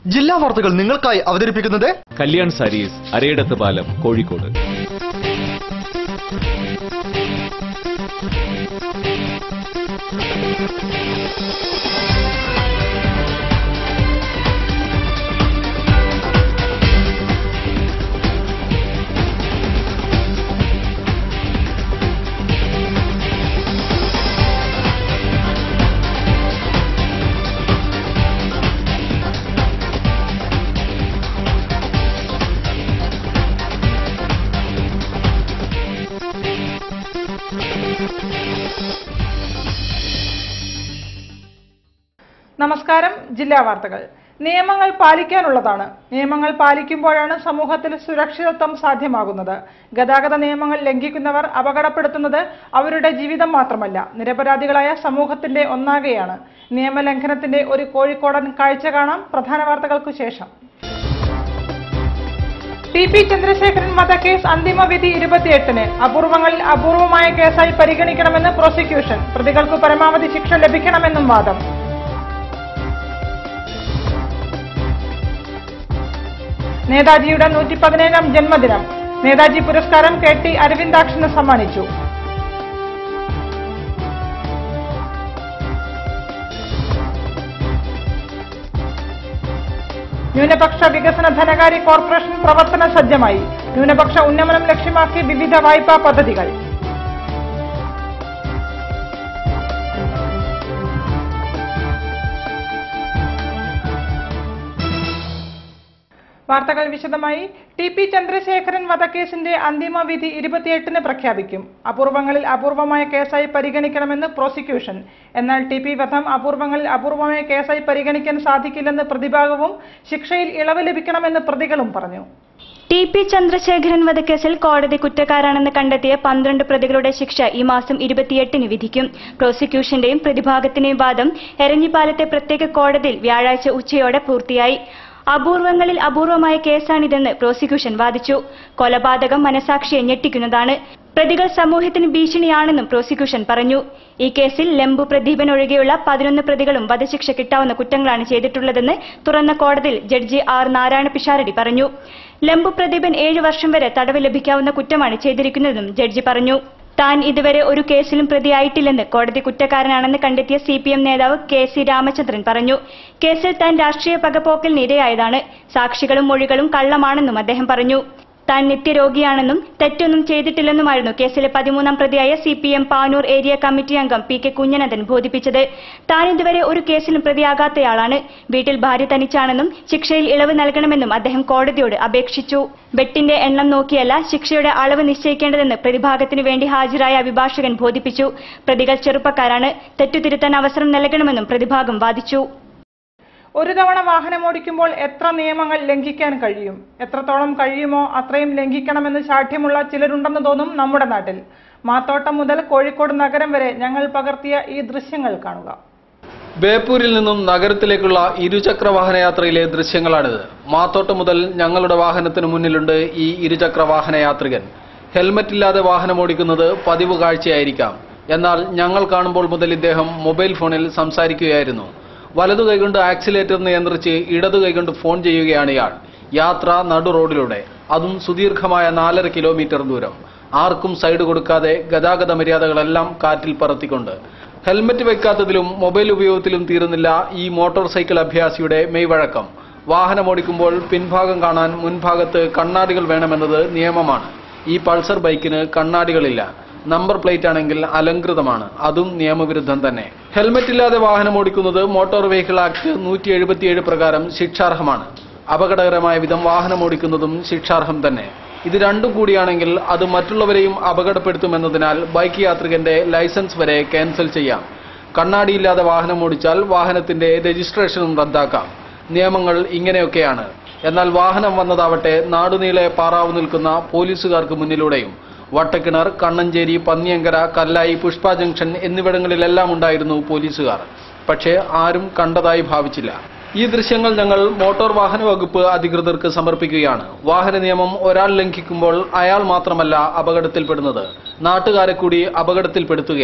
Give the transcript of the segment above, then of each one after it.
ജില്ലാ വാർത്തകൾ നിങ്ങൾക്കായി അവതരിപ്പിക്കുന്നത് കല്യാൺ സാരീസ് അരയിടത്ത് പാലം കോഴിക്കോട് നമസ്കാരം ജില്ലാ വാർത്തകൾ നിയമങ്ങൾ പാലിക്കാനുള്ളതാണ് നിയമങ്ങൾ പാലിക്കുമ്പോഴാണ് സമൂഹത്തിൽ സുരക്ഷിതത്വം സാധ്യമാകുന്നത് ഗതാഗത നിയമങ്ങൾ ലംഘിക്കുന്നവർ അപകടപ്പെടുത്തുന്നത് അവരുടെ ജീവിതം മാത്രമല്ല നിരപരാധികളായ സമൂഹത്തിന്റെ ഒന്നാകെയാണ് നിയമലംഘനത്തിന്റെ ഒരു കോഴിക്കോടൻ കാഴ്ച കാണാം പ്രധാന വാർത്തകൾക്കു ശേഷം ടി പി ചന്ദ്രശേഖരൻ വധക്കേസ് അന്തിമ വിധി ഇരുപത്തിയെട്ടിന് അപൂർവങ്ങളിൽ അപൂർവമായ കേസായി പരിഗണിക്കണമെന്ന് പ്രോസിക്യൂഷൻ പ്രതികൾക്ക് പരമാവധി ശിക്ഷ ലഭിക്കണമെന്നും വാദം നേതാജിയുടെ നൂറ്റി പതിനേഴാം ജന്മദിനം നേതാജി പുരസ്കാരം കെ ടി അരവിന്ദാക്ഷന് സമ്മാനിച്ചു ന്യൂനപക്ഷ വികസന ധനകാര്യ കോർപ്പറേഷൻ പ്രവർത്തന സജ്ജമായി ന്യൂനപക്ഷ ഉന്നമനം ലക്ഷ്യമാക്കി വിവിധ വായ്പാ പദ്ധതികൾ വാർത്തകൾ വിശദമായി ടി പി ചന്ദ്രശേഖരൻ വധക്കേസിന്റെ അന്തിമ വിധി ഇരുപത്തിയെട്ടിന് പ്രഖ്യാപിക്കും അപൂർവങ്ങളിൽ അപൂർവമായ കേസായി പരിഗണിക്കണമെന്ന് പ്രോസിക്യൂഷൻ എന്നാൽ ടി പി വധം അപൂർവങ്ങളിൽ അപൂർവമായ കേസായി പരിഗണിക്കാൻ സാധിക്കില്ലെന്ന് പ്രതിഭാഗവും ശിക്ഷയിൽ ഇളവ് ലഭിക്കണമെന്ന് പ്രതികളും പറഞ്ഞു ടി പി ചന്ദ്രശേഖരൻ വധക്കേസിൽ കോടതി കുറ്റക്കാരാണെന്ന് കണ്ടെത്തിയ പന്ത്രണ്ട് പ്രതികളുടെ ശിക്ഷ ഈ മാസം ഇരുപത്തിയെട്ടിന് വിധിക്കും പ്രോസിക്യൂഷന്റെയും പ്രതിഭാഗത്തിന്റെയും വാദം എരഞ്ഞിപ്പാലത്തെ പ്രത്യേക കോടതിയിൽ വ്യാഴാഴ്ച ഉച്ചയോടെ പൂർത്തിയായി അപൂർവങ്ങളിൽ അപൂർവമായ കേസാണിതെന്ന് പ്രോസിക്യൂഷൻ വാദിച്ചു കൊലപാതകം മനസാക്ഷിയെ ഞെട്ടിക്കുന്നതാണ് പ്രതികൾ സമൂഹത്തിന് ഭീഷണിയാണെന്നും പ്രോസിക്യൂഷൻ പറഞ്ഞു ഈ കേസിൽ ലംബു പ്രദീപൻ ഒഴികെയുള്ള പതിനൊന്ന് പ്രതികളും വധശിക്ഷ കിട്ടാവുന്ന കുറ്റങ്ങളാണ് ചെയ്തിട്ടുള്ളതെന്ന് തുറന്ന കോടതിയിൽ ജഡ്ജി ആർ നാരായണ പിഷാരടി പറഞ്ഞു ലംബു പ്രദീപൻ ഏഴ് വർഷം വരെ തടവ് ലഭിക്കാവുന്ന കുറ്റമാണ് ചെയ്തിരിക്കുന്നതെന്നും ജഡ്ജി പറഞ്ഞു താൻ ഇതുവരെ ഒരു കേസിലും പ്രതിയായിട്ടില്ലെന്ന് കോടതി കുറ്റക്കാരനാണെന്ന് കണ്ടെത്തിയ സി പി എം നേതാവ് കെ സി രാമചന്ദ്രൻ പറഞ്ഞു കേസിൽ താൻ രാഷ്ട്രീയ പകപോക്കലിന് ഇരയായതാണ് സാക്ഷികളും മൊഴികളും കള്ളമാണെന്നും അദ്ദേഹം പറഞ്ഞു താൻ നിത്യരോഗിയാണെന്നും തെറ്റൊന്നും ചെയ്തിട്ടില്ലെന്നുമായിരുന്നു കേസിലെ പതിമൂന്നാം പ്രതിയായ C P M Panoor area committee അംഗം പി കെ കുഞ്ഞനന്ദൻ ബോധിപ്പിച്ചത് താൻ ഇതുവരെ ഒരു കേസിലും പ്രതിയാകാത്തയാളാണ് വീട്ടിൽ ഭാര്യ തനിച്ചാണെന്നും ശിക്ഷയിൽ ഇളവ് നൽകണമെന്നും അദ്ദേഹം കോടതിയോട് അപേക്ഷിച്ചു വെട്ടിന്റെ എണ്ണം നോക്കിയല്ല ശിക്ഷയുടെ അളവ് നിശ്ചയിക്കേണ്ടതെന്ന് പ്രതിഭാഗത്തിനു വേണ്ടി ഹാജരായ അഭിഭാഷകൻ ബോധിപ്പിച്ചു പ്രതികൾ ചെറുപ്പക്കാരാണ് തെറ്റുതിരുത്താൻ അവസരം നൽകണമെന്നും പ്രതിഭാഗം വാദിച്ചു ഒരു തവണ വാഹനമോടിക്കുമ്പോൾ എത്ര നിയമങ്ങൾ ലംഘിക്കാൻ കഴിയും എത്രത്തോളം കഴിയുമോ അത്രയും ലംഘിക്കണമെന്ന് ശാഠ്യമുള്ള ചിലരുണ്ടെന്ന് തോന്നും നമ്മുടെ നാട്ടിൽ മാത്തോട്ടം മുതൽ കോഴിക്കോട് നഗരം വരെ ഞങ്ങൾ പകർത്തിയ ഈ ദൃശ്യങ്ങൾ കാണുക ബേപ്പൂരിൽ നിന്നും നഗരത്തിലേക്കുള്ള ഇരുചക്ര വാഹനയാത്രയിലെ ദൃശ്യങ്ങളാണിത് മാത്തോട്ട് മുതൽ ഞങ്ങളുടെ വാഹനത്തിന് മുന്നിലുണ്ട് ഈ ഇരുചക്ര വാഹനയാത്രികൻ ഹെൽമറ്റ് ഇല്ലാതെ വാഹനമോടിക്കുന്നത് പതിവ് കാഴ്ചയായിരിക്കാം എന്നാൽ ഞങ്ങൾ കാണുമ്പോൾ മുതൽ ഇദ്ദേഹം മൊബൈൽ ഫോണിൽ സംസാരിക്കുകയായിരുന്നു വലതു കൈകൊണ്ട് ആക്സിലേറ്റർ നിയന്ത്രിച്ച് ഇടതു കൈകൊണ്ട് ഫോൺ ചെയ്യുകയാണ് ഇയാൾ യാത്ര നടു റോഡിലൂടെ അതും സുദീർഘമായ നാലര കിലോമീറ്റർ ദൂരം ആർക്കും സൈഡ് കൊടുക്കാതെ ഗതാഗത മര്യാദകളെല്ലാം കാറ്റിൽ പറത്തിക്കൊണ്ട് ഹെൽമറ്റ് വെക്കാത്തതിലും മൊബൈൽ ഉപയോഗത്തിലും തീരുന്നില്ല ഈ മോട്ടോർ സൈക്കിൾ അഭ്യാസിയുടെ മെയ്വഴക്കം വാഹനമോടിക്കുമ്പോൾ പിൻഭാഗം കാണാൻ മുൻഭാഗത്ത് കണ്ണാടികൾ വേണമെന്നത് നിയമമാണ് ഈ പൾസർ ബൈക്കിന് കണ്ണാടികളില്ല നമ്പർ പ്ലേറ്റ് ആണെങ്കിൽ അലങ്കൃതമാണ് അതും നിയമവിരുദ്ധം തന്നെ ഹെൽമറ്റ് ഇല്ലാതെ വാഹനം ഓടിക്കുന്നത് മോട്ടോർ വെഹിക്കിൾ ആക്ട് നൂറ്റി എഴുപത്തിയേഴ് പ്രകാരം ശിക്ഷാർഹമാണ് അപകടകരമായ വിധം വാഹനം ഓടിക്കുന്നതും ശിക്ഷാർഹം തന്നെ ഇത് രണ്ടും കൂടിയാണെങ്കിൽ അത് മറ്റുള്ളവരെയും അപകടപ്പെടുത്തുമെന്നതിനാൽ ബൈക്ക് യാത്രികന്റെ ലൈസൻസ് വരെ ക്യാൻസൽ ചെയ്യാം കണ്ണാടിയില്ലാതെ വാഹനം ഓടിച്ചാൽ വാഹനത്തിന്റെ രജിസ്ട്രേഷനും റദ്ദാക്കാം നിയമങ്ങൾ ഇങ്ങനെയൊക്കെയാണ് എന്നാൽ വാഹനം വന്നതാവട്ടെ നാടുനീളെ പാറാവ് നിൽക്കുന്ന പോലീസുകാർക്ക് മുന്നിലൂടെയും വട്ടക്കിണർ കണ്ണഞ്ചേരി പന്നിയങ്കര കല്ലായി പുഷ്പ ജംഗ്ഷൻ എന്നിവിടങ്ങളിലെല്ലാം ഉണ്ടായിരുന്നു പോലീസുകാർ പക്ഷേ ആരും കണ്ടതായി ഭാവിച്ചില്ല ഈ ദൃശ്യങ്ങൾ ഞങ്ങൾ മോട്ടോർ വാഹന വകുപ്പ് അധികൃതർക്ക് സമർപ്പിക്കുകയാണ് വാഹന നിയമം ഒരാൾ ലംഘിക്കുമ്പോൾ അയാൾ മാത്രമല്ല അപകടത്തിൽപ്പെടുന്നത് നാട്ടുകാരെ കൂടി അപകടത്തിൽപ്പെടുത്തുകയാണ്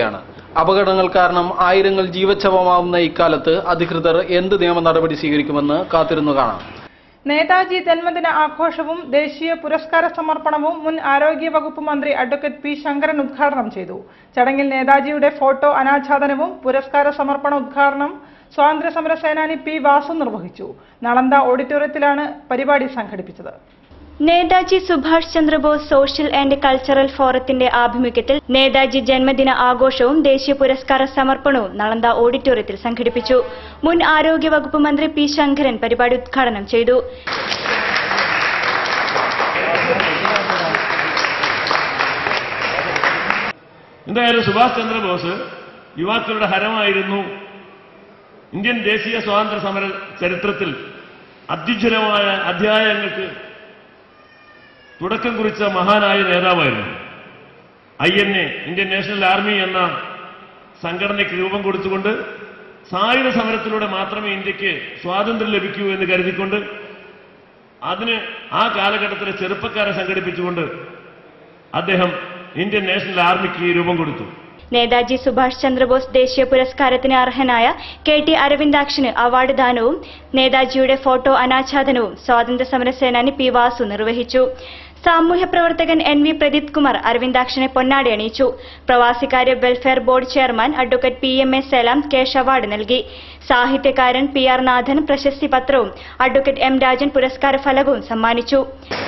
അപകടങ്ങൾ കാരണം ആയിരങ്ങൾ ജീവച്ഛവമാവുന്ന ഇക്കാലത്ത് അധികൃതർ എന്ത് നിയമ നടപടി സ്വീകരിക്കുമെന്ന് കാത്തിരുന്നു കാണാം നേതാജി ജന്മദിന ആഘോഷവും ദേശീയ പുരസ്കാര സമർപ്പണവും മുൻ ആരോഗ്യ വകുപ്പ് മന്ത്രി അഡ്വക്കേറ്റ് പി ശങ്കരൻ ഉദ്ഘാടനം ചെയ്തു ചടങ്ങിൽ നേതാജിയുടെ ഫോട്ടോ അനാച്ഛാദനവും പുരസ്കാര സമർപ്പണ ഉദ്ഘാടനം സ്വാതന്ത്ര്യ സമര സേനാനി പി വാസു നിർവഹിച്ചു നളന്ദ ഓഡിറ്റോറിയത്തിലാണ് പരിപാടി സംഘടിപ്പിച്ചത് Netaji Subhash Chandrabose social and cultural ഫോറത്തിന്റെ ആഭിമുഖ്യത്തിൽ നേതാജി ജന്മദിന ആഘോഷവും ദേശീയ പുരസ്കാര സമർപ്പണവും നളന്ദ ഓഡിറ്റോറിയത്തിൽ സംഘടിപ്പിച്ചു മുൻ ആരോഗ്യ വകുപ്പ് മന്ത്രി പി ശങ്കരൻ പരിപാടി ഉദ്ഘാടനം ചെയ്തു എന്തായാലും സുഭാഷ് ചന്ദ്രബോസ് യുവാക്കളുടെ ഹരമായിരുന്നു ഇന്ത്യൻ ദേശീയ സ്വാതന്ത്ര്യ സമര ചരിത്രത്തിൽ അത്യുജ്വലമായ അധ്യായങ്ങൾക്ക് തുടക്കം കുറിച്ച മഹാനായ നേതാവായിരുന്നു I N A Indian national army എന്ന സംഘടനയ്ക്ക് രൂപം കൊടുത്തുകൊണ്ട് സായുധ സമരത്തിലൂടെ മാത്രമേ ഇന്ത്യക്ക് സ്വാതന്ത്ര്യം ലഭിക്കൂ എന്ന് കരുതിക്കൊണ്ട് അതിന് ആ കാലഘട്ടത്തിലെ ചെറുപ്പക്കാരെ സംഘടിപ്പിച്ചുകൊണ്ട് അദ്ദേഹം ഇന്ത്യൻ നാഷണൽ ആർമിക്ക് രൂപം കൊടുത്തു നേതാജി സുഭാഷ് ചന്ദ്രബോസ് ദേശീയ പുരസ്കാരത്തിന് അർഹനായ കെ ടി അരവിന്ദാക്ഷന് അവാർഡ് ദാനവും നേതാജിയുടെ ഫോട്ടോ അനാച്ഛാദനവും സ്വാതന്ത്ര്യ സമര സേനാനി പി വാസു നിർവഹിച്ചു സാമൂഹ്യ പ്രവർത്തകൻ എൻ വി പ്രദീപ് കുമാർ അരവിന്ദാക്ഷനെ പൊന്നാടി അണിയിച്ചു പ്രവാസികാര്യ welfare board chairman advocate P M A Salam cash award നൽകി സാഹിത്യകാരൻ പി ആർ നാഥൻ പ്രശസ്തി പത്രവും അഡ്വക്കേറ്റ് എം രാജൻ പുരസ്കാര ഫലകവും സമ്മാനിച്ചു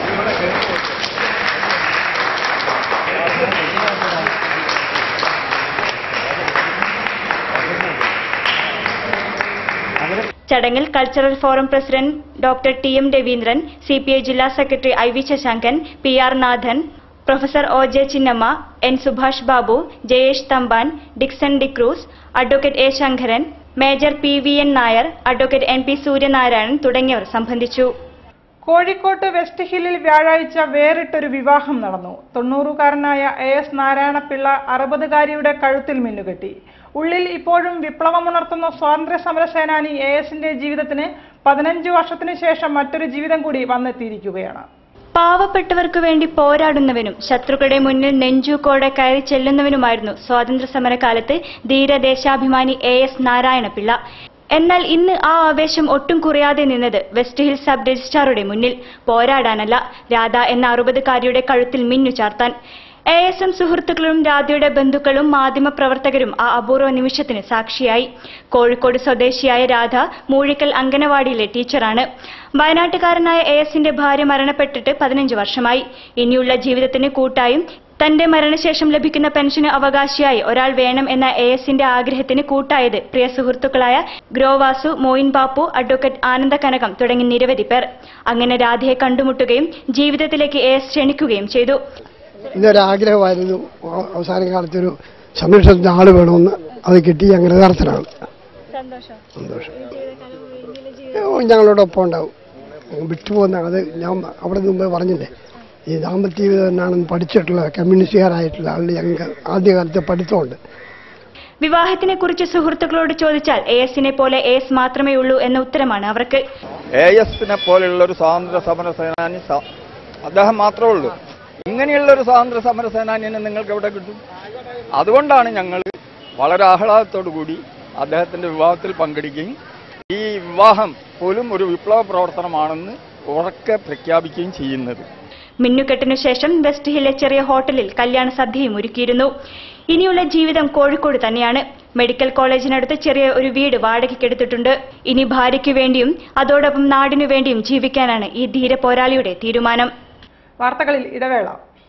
ചടങ്ങിൽ cultural forum president doctor T M Raveendran C P I ജില്ലാ secretary I V Sasankan P R Nathan professor O J Chinnamma N Subhash Babu Jayesh Thampan Dixon D'Cruz advocate A Sankaran major P V N Nair advocate N P Suryanarayanan തുടങ്ങിയവർ സംബന്ധിച്ചു കോഴിക്കോട്ട് വെസ്റ്റ് ഹില്ലിൽ വ്യാഴാഴ്ച വേറിട്ടൊരു വിവാഹം നടന്നു തൊണ്ണൂറുകാരനായ എ എസ് നാരായണപിള്ള അറുപതുകാരിയുടെ കഴുത്തിൽ മിന്നുകെട്ടി ഉള്ളിൽ ഇപ്പോഴും വിപ്ലവമുണർത്തുന്ന സ്വാതന്ത്ര്യ സമര സേനാനി എ എസിന്റെ ജീവിതത്തിന് പതിനഞ്ച് വർഷത്തിനു ശേഷം മറ്റൊരു ജീവിതം കൂടി വന്നെത്തിയിരിക്കുകയാണ് പാവപ്പെട്ടവർക്ക് വേണ്ടി പോരാടുന്നവനും ശത്രുക്കളുടെ മുന്നിൽ നെഞ്ചൂക്കോടെ കയറി ചെല്ലുന്നവനുമായിരുന്നു സ്വാതന്ത്ര്യ സമരകാലത്ത് ധീരദേശാഭിമാനി എ എസ് നാരായണപിള്ള എന്നാൽ ഇന്ന് ആ ആവേശം ഒട്ടും കുറയാതെ നിന്നത് വെസ്റ്റ് ഹിൽ സബ് രജിസ്ട്രാറുടെ മുന്നിൽ പോരാടാനല്ല രാധ എന്ന അറുപതുകാരിയുടെ കഴുത്തിൽ മിന്നു ചാർത്താൻ എ എസ് എം സുഹൃത്തുക്കളും രാധയുടെ ബന്ധുക്കളും മാധ്യമപ്രവർത്തകരും ആ അപൂർവ നിമിഷത്തിന് സാക്ഷിയായി കോഴിക്കോട് സ്വദേശിയായ രാധ മൂഴിക്കൽ അംഗനവാടിയിലെ ടീച്ചറാണ് വയനാട്ടുകാരനായ എ എസിന്റെ ഭാര്യ മരണപ്പെട്ടിട്ട് പതിനഞ്ച് വർഷമായി ഇനിയുള്ള ജീവിതത്തിന് കൂട്ടായും തന്റെ മരണശേഷം ലഭിക്കുന്ന പെൻഷന് അവകാശിയായി ഒരാൾ വേണം എന്ന എ എസിന്റെ ആഗ്രഹത്തിന് കൂട്ടായത് പ്രിയ സുഹൃത്തുക്കളായ ഗ്രോവാസു മോയിൻ ബാപ്പു അഡ്വക്കേറ്റ് ആനന്ദ കനകം തുടങ്ങി നിരവധി പേർ അങ്ങനെ രാധയെ കണ്ടുമുട്ടുകയും ജീവിതത്തിലേക്ക് എ എസ് ക്ഷണിക്കുകയും ചെയ്തു ഇതൊരാഗ്രഹമായിരുന്നു അവ- അവസാന കാലത്തൊരു സംരക്ഷണത്തിന് ആള് വേണമെന്ന് അത് കിട്ടി ഞാൻ കൃതാർത്ഥനാണ് സന്തോഷം ഓ, ഞങ്ങളോടൊപ്പം ഉണ്ടാവും വിട്ടുപോകുന്ന അത് ഞാൻ അവിടെ മുമ്പേ പറഞ്ഞില്ലേ ഈ ദാമ്പത്യ ജീവിതം എന്നാണെന്ന് പഠിച്ചിട്ടുള്ള കമ്മ്യൂണിസ്റ്റുകാരായിട്ടുള്ള ആളുകൾ ഞങ്ങൾക്ക് ആദ്യകാലത്തെ പഠിത്തമുണ്ട് വിവാഹത്തിനെ കുറിച്ച് സുഹൃത്തുക്കളോട് ചോദിച്ചാൽ എ എസിനെ പോലെ എ എസ് മാത്രമേ ഉള്ളൂ എന്ന ഉത്തരമാണ് അവർക്ക് എ എസിനെ പോലെയുള്ള ഒരു സ്വാതന്ത്ര്യ സമര സേനാനി സ- അദ്ദേഹം മാത്രമേ ഉള്ളൂ ഇങ്ങനെയുള്ള ഒരു സ്വാതന്ത്ര്യ സമര സേനാനിനെ നിങ്ങൾക്ക് എവിടെ കിട്ടും അതുകൊണ്ടാണ് ഞങ്ങൾ വളരെ ആഹ്ലാദത്തോടു കൂടി അദ്ദേഹത്തിന്റെ വിവാഹത്തിൽ പങ്കെടുക്കുകയും ഈ വിവാഹം പോലും ഒരു വിപ്ലവ പ്രവർത്തനമാണെന്ന് ഉറക്കെ പ്രഖ്യാപിക്കുകയും ചെയ്യുന്നത് മിന്നുകെട്ടിനു ശേഷം വെസ്റ്റ് ഹില്ലെ ചെറിയ ഹോട്ടലിൽ കല്യാണ സദ്യയും ഒരുക്കിയിരുന്നു ഇനിയുള്ള ജീവിതം കോഴിക്കോട് തന്നെയാണ് മെഡിക്കൽ കോളേജിനടുത്ത് ചെറിയ ഒരു വീട് വാടകയ്ക്കെടുത്തിട്ടുണ്ട് ഇനി ഭാര്യയ്ക്കു വേണ്ടിയും അതോടൊപ്പം നാടിനു വേണ്ടിയും ജീവിക്കാനാണ് ഈ ധീര പോരാളിയുടെ തീരുമാനം വാർത്തകളിൽ ഇടവേള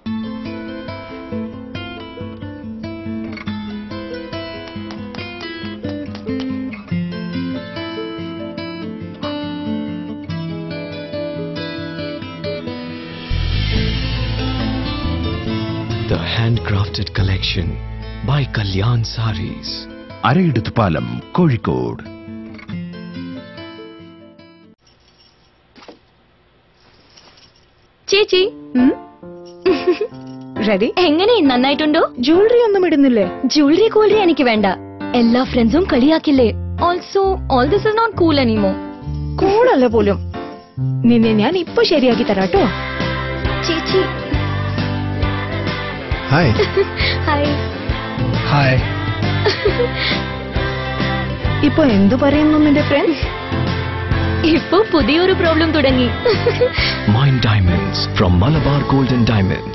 The handcrafted collection by Kalyan Saris. അരയിടത്ത് പാലം കോഴിക്കോട് ചേച്ചി റെഡി എങ്ങനെ നന്നായിട്ടുണ്ടോ ജ്വല്ലറി ഒന്നും ഇടുന്നില്ലേ ജ്വല്ലറി കൂലറി എനിക്ക് വേണ്ട എല്ലാ ഫ്രണ്ട്സും കളിയാക്കില്ലേ also all this is not cool എനിമോ കൂളല്ല പോലും നിന്നെ ഞാൻ ഇപ്പൊ ശരിയാക്കി തരാട്ടോ ചേച്ചി ഹായ് ഹായ് ഹായ് ഇപ്പൊ എന്തു പറയുന്നു നിന്റെ ഫ്രണ്ട്സ് ഇപ്പൊ പുതിയൊരു പ്രോബ്ലം തുടങ്ങി Mind Diamonds from Malabar Golden Diamonds.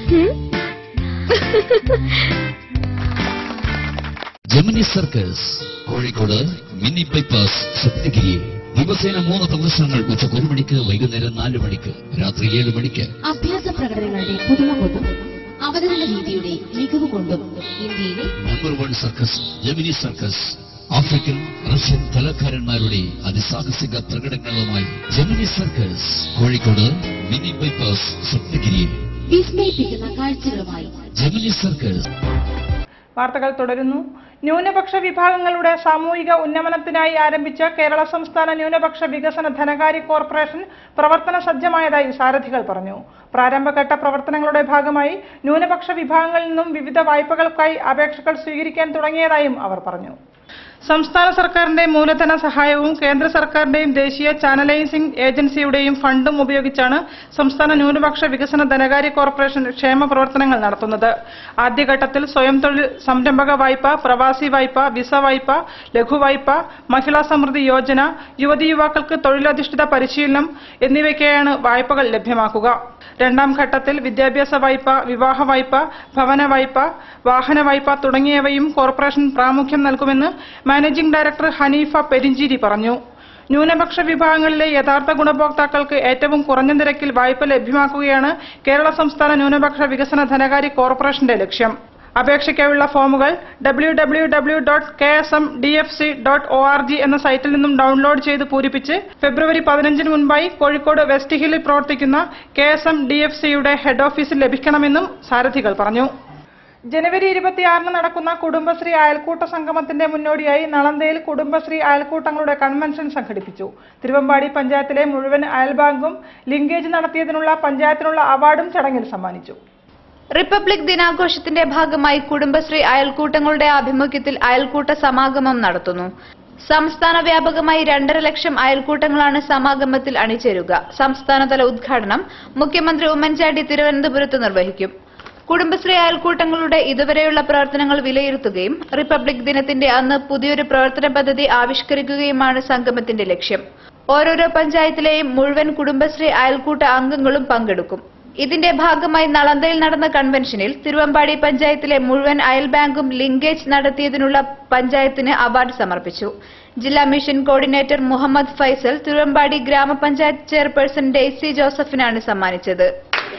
Gemini circus Kozhikode mini bypass Sapthagiri ദിവസേന മൂന്ന് പ്രദർശനങ്ങൾ ഉച്ചക്ക് ഒരു മണിക്ക് വൈകുന്നേരം നാല് മണിക്ക് രാത്രി ഏഴ് മണിക്ക് അഭ്യാസ പ്രകടനങ്ങളുടെ പുതുമ കൊണ്ടും അവതരണ രീതിയുടെ മികവ് കൊണ്ടും ഇന്ത്യയിലെ number one circus Gemini circus African Russian കലാകാരന്മാരുടെ അതിസാഹസിക പ്രകടനങ്ങളുമായി Gemini circus Kozhikode mini bypass Sapthagiri വിസ്മയിപ്പിക്കുന്ന കാഴ്ചകളുമായി ജമിനി സർക്കസ് വാർത്തകൾ തുടരുന്നു ന്യൂനപക്ഷ വിഭാഗങ്ങളുടെ സാമൂഹിക ഉന്നമനത്തിനായി ആരംഭിച്ച കേരള സംസ്ഥാന ന്യൂനപക്ഷ വികസന ധനകാര്യ കോർപ്പറേഷൻ പ്രവർത്തന സജ്ജമായതായി സാരഥികൾ പറഞ്ഞു പ്രാരംഭഘട്ട പ്രവർത്തനങ്ങളുടെ ഭാഗമായി ന്യൂനപക്ഷ വിഭാഗങ്ങളിൽ നിന്നും വിവിധ വായ്പകൾക്കായി അപേക്ഷകൾ സ്വീകരിക്കാൻ തുടങ്ങിയതായും അവർ പറഞ്ഞു സംസ്ഥാന സർക്കാരിന്റെ മൂലധന സഹായവും കേന്ദ്ര സർക്കാരിന്റെയും ദേശീയ ചാനലൈസിംഗ് ഏജൻസിയുടെയും ഫണ്ടും ഉപയോഗിച്ചാണ് സംസ്ഥാന ന്യൂനപക്ഷ വികസന ധനകാര്യ കോർപ്പറേഷൻ ക്ഷേമ പ്രവർത്തനങ്ങൾ നടത്തുന്നത് ആദ്യഘട്ടത്തിൽ സ്വയം തൊഴിൽ സംരംഭക വായ്പ പ്രവാസി വായ്പ വിസ വായ്പ ലഘുവായ്പ മഹിളാ സമൃദ്ധി യോജന യുവതി യുവാക്കൾക്ക് തൊഴിലധിഷ്ഠിത പരിശീലനം എന്നിവയ്ക്കായാണ് വായ്പകൾ ലഭ്യമാക്കുക രണ്ടാം ഘട്ടത്തിൽ വിദ്യാഭ്യാസ വായ്പ വിവാഹ വായ്പ ഭവന വായ്പ വാഹന വായ്പ തുടങ്ങിയവയും കോർപ്പറേഷൻ പ്രാമുഖ്യം നൽകുമെന്ന് മാനേജിംഗ് ഡയറക്ടർ ഹനീഫ പെരിഞ്ചേരി പറഞ്ഞു ന്യൂനപക്ഷ വിഭാഗങ്ങളിലെ യഥാർത്ഥ ഗുണഭോക്താക്കൾക്ക് ഏറ്റവും കുറഞ്ഞ നിരക്കിൽ വായ്പ ലഭ്യമാക്കുകയാണ് കേരള സംസ്ഥാന ന്യൂനപക്ഷ വികസന ധനകാര്യ കോർപ്പറേഷന്റെ ലക്ഷ്യം അപേക്ഷയ്ക്കായുള്ള ഫോമുകൾ W W W dot K S M D F C dot O R G എന്ന സൈറ്റിൽ നിന്നും ഡൗൺലോഡ് ചെയ്ത് പൂരിപ്പിച്ച് ഫെബ്രുവരി പതിനഞ്ചിന് മുൻപായി കോഴിക്കോട് വെസ്റ്റ് ഹില്ലിൽ പ്രവർത്തിക്കുന്ന K S M D F സിയുടെ ഹെഡ് ഓഫീസിൽ ലഭിക്കണമെന്നും സാരഥികൾ പറഞ്ഞു ജനുവരി ഇരുപത്തിയാറിന് നടക്കുന്ന കുടുംബശ്രീ അയൽക്കൂട്ട സംഗമത്തിന്റെ മുന്നോടിയായി നളന്തയിൽ കുടുംബശ്രീ അയൽക്കൂട്ടങ്ങളുടെ കൺവെൻഷൻ സംഘടിപ്പിച്ചു തിരുവമ്പാടി പഞ്ചായത്തിലെ മുഴുവൻ അയൽബാങ്കും ലിങ്കേജ് നടത്തിയതിനുള്ള പഞ്ചായത്തിനുള്ള അവാർഡും ചടങ്ങിൽ സമ്മാനിച്ചു റിപ്പബ്ലിക് ദിനാഘോഷത്തിന്റെ ഭാഗമായി കുടുംബശ്രീ അയൽക്കൂട്ടങ്ങളുടെ ആഭിമുഖ്യത്തിൽ അയൽക്കൂട്ട സമാഗമം നടത്തുന്നു സംസ്ഥാന വ്യാപകമായി രണ്ടര ലക്ഷം അയൽക്കൂട്ടങ്ങളാണ് സമാഗമത്തിൽ അണിചേരുക സംസ്ഥാനതല ഉദ്ഘാടനം മുഖ്യമന്ത്രി ഉമ്മൻചാണ്ടി തിരുവനന്തപുരത്ത് നിർവഹിക്കും കുടുംബശ്രീ അയൽക്കൂട്ടങ്ങളുടെ ഇതുവരെയുള്ള പ്രവർത്തനങ്ങൾ വിലയിരുത്തുകയും റിപ്പബ്ലിക് ദിനത്തിന്റെ അന്ന് പുതിയൊരു പ്രവർത്തന പദ്ധതി ആവിഷ്കരിക്കുകയുമാണ് സംഗമത്തിന്റെ ലക്ഷ്യം ഓരോരോ പഞ്ചായത്തിലെയും മുഴുവൻ കുടുംബശ്രീ അയൽക്കൂട്ട അംഗങ്ങളും പങ്കെടുക്കും ഇതിന്റെ ഭാഗമായി നളന്തയിൽ നടന്ന കൺവെൻഷനിൽ തിരുവമ്പാടി പഞ്ചായത്തിലെ മുഴുവൻ അയൽ ബാങ്കും ലിങ്കേജ് നടത്തിയതിനുള്ള പഞ്ചായത്തിന് അവാർഡ് സമർപ്പിച്ചു ജില്ലാ മിഷൻ കോർഡിനേറ്റർ മുഹമ്മദ് ഫൈസൽ തിരുവമ്പാടി ഗ്രാമപഞ്ചായത്ത് ചെയർപേഴ്സൺ ഡെയ്സി ജോസഫിനാണ് സമ്മാനിച്ചത്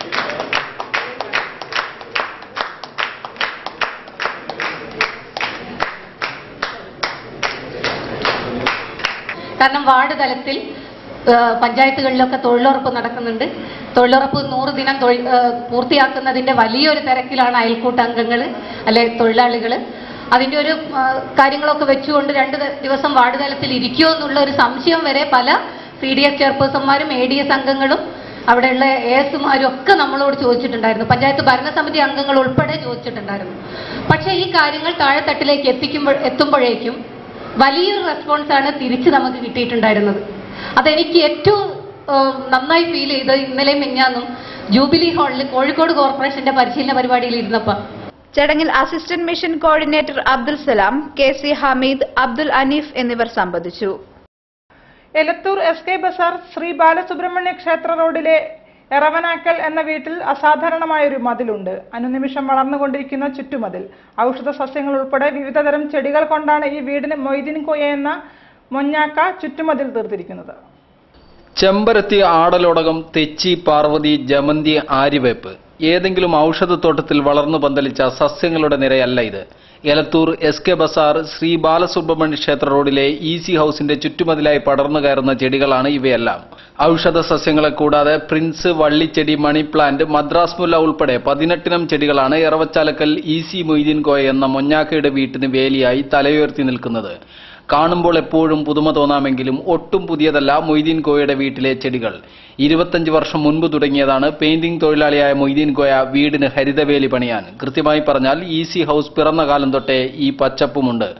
കാരണം വാർഡ് തലത്തിൽ ആ, പഞ്ചായത്തുകളിലൊക്കെ തൊഴിലുറപ്പ് നടക്കുന്നുണ്ട് തൊഴിലുറപ്പ് നൂറ് ദിനം തൊഴിൽ ആ, പൂർത്തിയാക്കുന്നതിന്റെ വലിയൊരു തിരക്കിലാണ് അയൽക്കൂട്ട അംഗങ്ങൾ അല്ലെ തൊഴിലാളികൾ അതിന്റെ ഒരു ആ, കാര്യങ്ങളൊക്കെ വെച്ചുകൊണ്ട് രണ്ട് ദ- ദിവസം വാർഡ് തലത്തിൽ ഇരിക്കുമോ എന്നുള്ള ഒരു സംശയം വരെ പല സി ഡി എസ് ചെയർപേഴ്സന്മാരും എ ഡി എസ് അംഗങ്ങളും അവിടെയുള്ള എ എസുമാരും ഒക്കെ നമ്മളോട് ചോദിച്ചിട്ടുണ്ടായിരുന്നു പഞ്ചായത്ത് ഭരണസമിതി അംഗങ്ങൾ ഉൾപ്പെടെ ചോദിച്ചിട്ടുണ്ടായിരുന്നു പക്ഷേ ഈ കാര്യങ്ങൾ താഴെത്തട്ടിലേക്ക് എത്തിക്കുമ്പോൾ എത്തുമ്പോഴേക്കും വലിയൊരു റെസ്പോൺസാണ് തിരിച്ച് നമുക്ക് കിട്ടിയിട്ടുണ്ടായിരുന്നത് അതെനിക്ക് ഏറ്റവും ഏഹ്, നന്നായി ഫീൽ ചെയ്ത് ഇന്നലെ മിഞ്ഞാന്നും ജൂബിലി ഹാളിൽ കോഴിക്കോട് കോർപ്പറേഷന്റെ പരിശീലന പരിപാടിയിൽ ഇരുന്നപ്പോൾ ചടങ്ങിൽ assistant mission coordinator Abdul Salam K C Hameed Abdul Aneef എന്നിവർ സംബന്ധിച്ചു എലത്തൂർ എസ് കെ ബസാർ ശ്രീ ബാലസുബ്രഹ്മണ്യ ക്ഷേത്ര റോഡിലെ എറവനാക്കൽ എന്ന വീട്ടിൽ അസാധാരണമായ ഒരു മതിലുണ്ട് അനുനിമിഷം വളർന്നുകൊണ്ടിരിക്കുന്ന ചുറ്റുമതിൽ ഔഷധ സസ്യങ്ങൾ ഉൾപ്പെടെ വിവിധതരം ചെടികൾ കൊണ്ടാണ് ഈ വീടിന് മൊയ്തീൻ കൊയ എന്ന മൊഞ്ഞാക്ക ചുറ്റുമതിൽ തീർത്തിരിക്കുന്നത് ചെമ്പരത്തി ആടലോടകം തെച്ചി പാർവതി ജമന്തി ആര്യവേപ്പ് ഏതെങ്കിലും ഔഷധത്തോട്ടത്തിൽ വളർന്നു പന്തലിച്ച സസ്യങ്ങളുടെ നിരയല്ല ഇത് എലത്തൂർ എസ് കെ ബസാർ ശ്രീ ബാലസുബ്രഹ്മണ്യ ക്ഷേത്ര റോഡിലെ ഈസി ഹൗസിന്റെ ചുറ്റുമതിലായി പടർന്നു കയറുന്ന ചെടികളാണ് ഇവയെല്ലാം ഔഷധ സസ്യങ്ങളെ കൂടാതെ പ്രിൻസ് വള്ളിച്ചെടി മണി പ്ലാന്റ് മദ്രാസ് മുല്ല ഉൾപ്പെടെ പതിനെട്ടിനം ചെടികളാണ് എറവച്ചാലക്കൽ ഈസി മൊയ്തീൻ കോയ എന്ന മൊഞ്ഞാക്കയുടെ വീട്ടിന് വേലിയായി തലയുയർത്തി നിൽക്കുന്നത് കാണുമ്പോൾ എപ്പോഴും പുതുമ തോന്നാമെങ്കിലും ഒട്ടും പുതിയതല്ല മൊയ്തീൻ കോയയുടെ വീട്ടിലെ ചെടികൾ ഇരുപത്തഞ്ച് വർഷം മുൻപ് തുടങ്ങിയതാണ് പെയിന്റിംഗ് തൊഴിലാളിയായ മൊയ്തീൻ കോയ വീടിന് ഹരിതവേലി പണിയാൻ കൃത്യമായി പറഞ്ഞാൽ ഈസി ഹൗസ് പിറന്ന കാലം തൊട്ടേ ഈ പച്ചപ്പുമുണ്ട്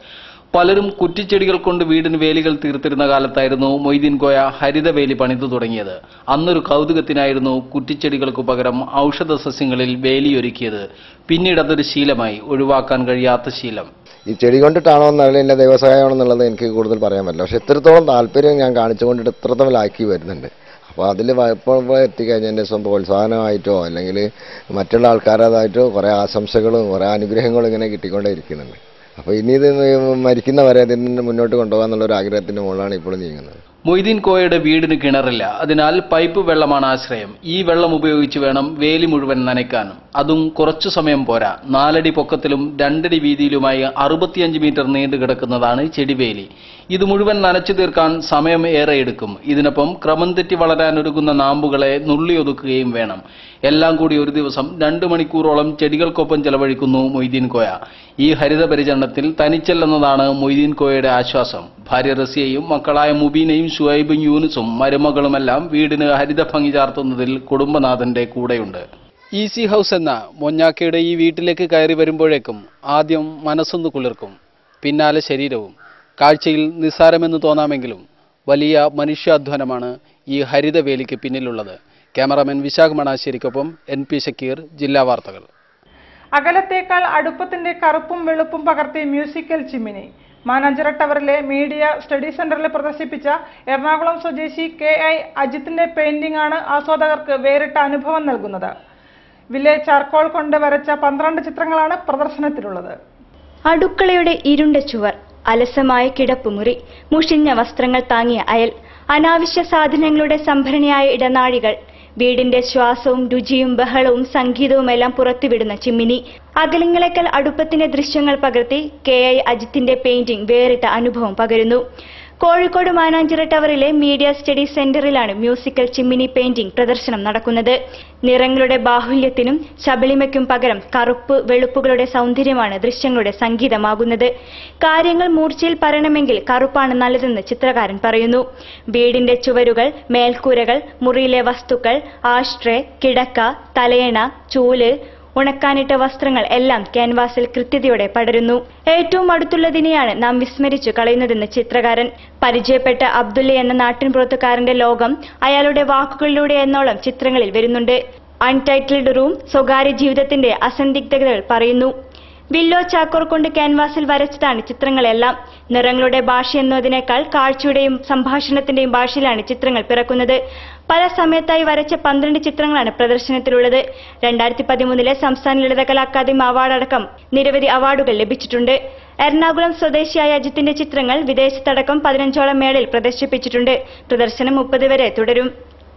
പലരും കുറ്റിച്ചെടികൾ കൊണ്ട് വീടിന് വേലികൾ തീർത്തിരുന്ന കാലത്തായിരുന്നു മൊയ്തീൻ കോയ ഹരിതവേലി പണിതു തുടങ്ങിയത് അന്നൊരു കൗതുകത്തിനായിരുന്നു കുറ്റിച്ചെടികൾക്കു പകരം ഔഷധ സസ്യങ്ങളിൽ വേലിയൊരുക്കിയത് പിന്നീട് അതൊരു ശീലമായി ഒഴിവാക്കാൻ കഴിയാത്ത ശീലം ഈ ചെടി കൊണ്ടിട്ടാണോ എന്നല്ല എൻ്റെ ദൈവസഹായമാണോ എന്നുള്ളത് എനിക്ക് കൂടുതൽ പറയാൻ പറ്റില്ല പക്ഷെ ഇത്രത്തോളം താല്പര്യം ഞാൻ കാണിച്ചുകൊണ്ടിട്ട് ഇത്രത്തോളം ആക്കി വരുന്നുണ്ട് അപ്പോൾ അതിൽ ഇപ്പോൾ എത്തിക്കഴിഞ്ഞതിൻ്റെ ദിവസം പ്രോത്സാഹനമായിട്ടോ അല്ലെങ്കിൽ മറ്റുള്ള ആൾക്കാരതായിട്ടോ കുറേ ആശംസകളും കുറേ അനുഗ്രഹങ്ങളും ഇങ്ങനെ കിട്ടിക്കൊണ്ടേ ഇരിക്കുന്നുണ്ട് അപ്പോൾ ഇനി ഇത് മരിക്കുന്നവരെ ഇതിന് മുന്നോട്ട് കൊണ്ടുപോകാന്നുള്ളൊരു ആഗ്രഹത്തിൻ്റെ മുകളിലാണ് ഇപ്പോൾ നീങ്ങുന്നത് മൊയ്തീൻ കോയയുടെ വീടിന് കിണറില്ല അതിനാൽ പൈപ്പ് വെള്ളമാണ് ആശ്രയം ഈ വെള്ളം ഉപയോഗിച്ച് വേണം വേലി മുഴുവൻ നനയ്ക്കാനും അതും കുറച്ചു സമയം പോരാ നാലടി പൊക്കത്തിലും രണ്ടടി വീതിയിലുമായി അറുപത്തിയഞ്ച് മീറ്റർ നീണ്ടു കിടക്കുന്നതാണ് ചെടിവേലി ഇത് മുഴുവൻ നനച്ചു തീർക്കാൻ സമയം ഏറെ എടുക്കും ഇതിനൊപ്പം ക്രമം തെറ്റി വളരാനൊരുങ്ങുന്ന നാമ്പുകളെ നുള്ളിയൊതുക്കുകയും വേണം എല്ലാം കൂടി ഒരു ദിവസം രണ്ട് മണിക്കൂറോളം ചെടികൾക്കൊപ്പം ചെലവഴിക്കുന്നു മൊയ്തീൻ കോയ ഈ ഹരിത പരിചരണത്തിൽ തനിച്ചല്ലെന്നതാണ് മൊയ്തീൻ കോയയുടെ ആശ്വാസം ഭാര്യ റസിയയും മക്കളായ മുബീനയും ഷുഹൈബും യൂനുസും മരുമകളുമെല്ലാം വീടിന് ഹരിത ഭംഗി ചാർത്തുന്നതിൽ കുടുംബനാഥന്റെ കൂടെയുണ്ട് ഈസി ഹൗസ് എന്ന മൊഞ്ഞാക്കയുടെ ഈ വീട്ടിലേക്ക് കയറി വരുമ്പോഴേക്കും ആദ്യം മനസ്സൊന്ന് കുളിർക്കും പിന്നാലെ ശരീരവും കാഴ്ചയിൽ നിസ്സാരമെന്ന് തോന്നാമെങ്കിലും വലിയ മനുഷ്യാധ്വാനമാണ് ഈ ഹരിതവേലിക്ക് പിന്നിലുള്ളത് ക്യാമറാമാൻ വിശാഖ് മണാശ്ശേരിക്കൊപ്പം എൻ പി ഷക്കീർ ജില്ലാ വാർത്തകൾ അകലത്തേക്കാൾ അടുപ്പത്തിന്റെ കറുപ്പും വെളുപ്പും പകർത്തിയ മ്യൂസിക്കൽ ചിമ്മിനി മാനാഞ്ചിറ ടവറിലെ മീഡിയ സ്റ്റഡി സെന്ററിൽ പ്രദർശിപ്പിച്ച എറണാകുളം സ്വദേശി കെ ഐ അജിത്തിന്റെ പെയിന്റിംഗ് ആണ് ആസ്വാദകർക്ക് വേറിട്ട അനുഭവം നൽകുന്നത് വില്ലേജ് ചാർക്കോൾ കൊണ്ട് വരച്ച പന്ത്രണ്ട് ചിത്രങ്ങളാണ് പ്രദർശനത്തിലുള്ളത് അടുക്കളയുടെ ഇരുണ്ട ചുവർ അലസമായ കിടപ്പുമുറി മുഷിഞ്ഞ വസ്ത്രങ്ങൾ താങ്ങിയ അയൽ അനാവശ്യ സാധനങ്ങളുടെ സംഭരണിയായ ഇടനാഴികൾ വീടിന്റെ ശ്വാസവും രുചിയും ബഹളവും സംഗീതവുമെല്ലാം പുറത്തുവിടുന്ന ചിമ്മിനി അകലങ്ങളെക്കാൾ അടുപ്പത്തിന്റെ ദൃശ്യങ്ങൾ പകർത്തി കെ ഐ അജിത്തിന്റെ പെയിന്റിംഗ് വേറിട്ട അനുഭവം പകരുന്നു കോഴിക്കോട് മാനാഞ്ചിറ ടവറിലെ മീഡിയ സ്റ്റഡി സെന്ററിലാണ് മ്യൂസിക്കൽ ചിമ്മിനി പെയിന്റിംഗ് പ്രദർശനം നടക്കുന്നത് നിറങ്ങളുടെ ബാഹുല്യത്തിനും ശബളിമയ്ക്കും പകരം കറുപ്പ് വെളുപ്പുകളുടെ സൗന്ദര്യമാണ് ദൃശ്യങ്ങളുടെ സംഗീതമാകുന്നത് കാര്യങ്ങൾ മൂർച്ചയിൽ പറയണമെങ്കിൽ കറുപ്പാണ് നല്ലതെന്ന് ചിത്രകാരൻ പറയുന്നു വീടിന്റെ ചുവരുകൾ മേൽക്കൂരകൾ മുറിയിലെ വസ്തുക്കൾ ആഷ്ട്രേ കിടക്ക തലയണ ചൂല് ഉണക്കാനിട്ട വസ്ത്രങ്ങൾ എല്ലാം ക്യാൻവാസിൽ കൃത്യതയോടെ പടരുന്നു ഏറ്റവും അടുത്തുള്ളതിനെയാണ് നാം വിസ്മരിച്ചു കളയുന്നതെന്ന് ചിത്രകാരൻ പരിചയപ്പെട്ട അബ്ദുള്ള എന്ന നാട്ടിൻപുറത്തുകാരന്റെ ലോകം അയാളുടെ വാക്കുകളിലൂടെ എന്നോളം ചിത്രങ്ങളിൽ വരുന്നുണ്ട് അൺടൈറ്റിൽഡ് റൂം സ്വകാര്യ ജീവിതത്തിന്റെ അസന്ദിഗ്ധതകൾ പറയുന്നു വില്ലോ ചാക്കോർ കൊണ്ട് ക്യാൻവാസിൽ വരച്ചതാണ് ചിത്രങ്ങളെല്ലാം നിറങ്ങളുടെ ഭാഷ എന്നതിനേക്കാൾ കാഴ്ചയുടെയും സംഭാഷണത്തിന്റെയും ഭാഷയിലാണ് ചിത്രങ്ങൾ പിറക്കുന്നത് പല സമയത്തായി വരച്ച പന്ത്രണ്ട് ചിത്രങ്ങളാണ് പ്രദർശനത്തിലുള്ളത് രണ്ടായിരത്തി പതിമൂന്നിലെ സംസ്ഥാന ലളിതകലാ അക്കാദമി അവാർഡ് അടക്കം നിരവധി അവാർഡുകൾ ലഭിച്ചിട്ടുണ്ട് എറണാകുളം സ്വദേശിയായ അജിത്തിന്റെ ചിത്രങ്ങൾ വിദേശത്തടക്കം പതിനഞ്ചോളം മേളയിൽ പ്രദർശിപ്പിച്ചിട്ടുണ്ട് പ്രദർശനം മുപ്പത് വരെ തുടരും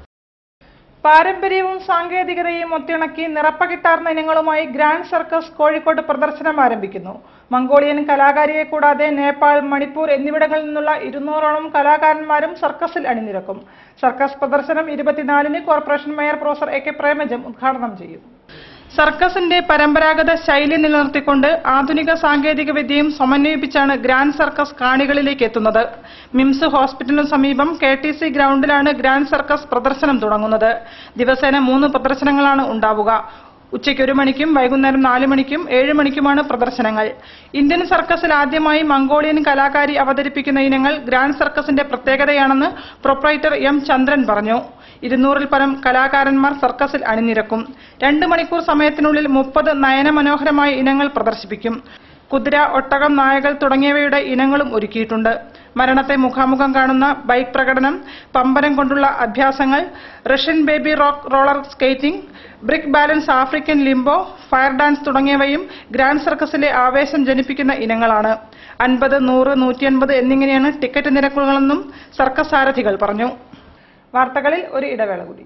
പാരമ്പര്യവും സാങ്കേതികതയും ഒത്തിണക്കി നിറപ്പകിട്ടാർന്ന ഇനങ്ങളുമായി ഗ്രാൻഡ് സർക്കസ് കോഴിക്കോട് പ്രദർശനം ആരംഭിക്കുന്നു മംഗോളിയൻ കലാകാരിയെ കൂടാതെ നേപ്പാൾ മണിപ്പൂർ എന്നിവിടങ്ങളിൽ നിന്നുള്ള ഇരുന്നൂറോളം കലാകാരന്മാരും സർക്കസിൽ അണിനിരക്കും സർക്കസ് പ്രദർശനം ഇരുപത്തിനാലിന് corporation mayor professor A K Premajam ഉദ്ഘാടനം ചെയ്യും സർക്കസിന്റെ പരമ്പരാഗത ശൈലി നിലനിർത്തിക്കൊണ്ട് ആധുനിക സാങ്കേതിക വിദ്യയും സമന്വയിപ്പിച്ചാണ് ഗ്രാൻഡ് സർക്കസ് കാണികളിലേക്ക് എത്തുന്നത് മിംസ് ഹോസ്പിറ്റലിനു സമീപം കെ ടി സി ഗ്രൗണ്ടിലാണ് ഗ്രാൻഡ് സർക്കസ് പ്രദർശനം തുടങ്ങുന്നത് ദിവസേന മൂന്ന് പ്രദർശനങ്ങളാണ് ഉണ്ടാവുക ഉച്ചയ്ക്ക് ഒരു മണിക്കും വൈകുന്നേരം നാല് മണിക്കും ഏഴ് മണിക്കുമാണ് പ്രദർശനങ്ങൾ ഇന്ത്യൻ സർക്കസിൽ ആദ്യമായി മംഗോളിയൻ കലാകാരി അവതരിപ്പിക്കുന്ന ഇനങ്ങൾ ഗ്രാൻഡ് സർക്കസിന്റെ പ്രത്യേകതയാണെന്ന് പ്രൊപ്പറേറ്റർ എം ചന്ദ്രൻ പറഞ്ഞു ഇരുന്നൂറിൽ പരം കലാകാരന്മാർ സർക്കസിൽ അണിനിരക്കും രണ്ട് മണിക്കൂർ സമയത്തിനുള്ളിൽ മുപ്പത് നയനമനോഹരമായ ഇനങ്ങൾ പ്രദർശിപ്പിക്കും കുതിര ഒട്ടകം നായകൾ തുടങ്ങിയവയുടെ ഇനങ്ങളും ഒരുക്കിയിട്ടുണ്ട് മരണത്തെ മുഖാമുഖം കാണുന്ന ബൈക്ക് പ്രകടനം പമ്പരം കൊണ്ടുള്ള അഭ്യാസങ്ങൾ Russian baby rock roller skating brick balance African limbo fire dance തുടങ്ങിയവയും ഗ്രാൻഡ് സർക്കസിലെ ആവേശം ജനിപ്പിക്കുന്ന ഇനങ്ങളാണ് അൻപത് നൂറ് നൂറ്റിയൻപത് എന്നിങ്ങനെയാണ് ടിക്കറ്റ് നിരക്കുകളെന്നും സർക്കസ് സാരഥികൾ പറഞ്ഞു വാർത്തകളിൽ ഒരു ഇടവേള കൂടി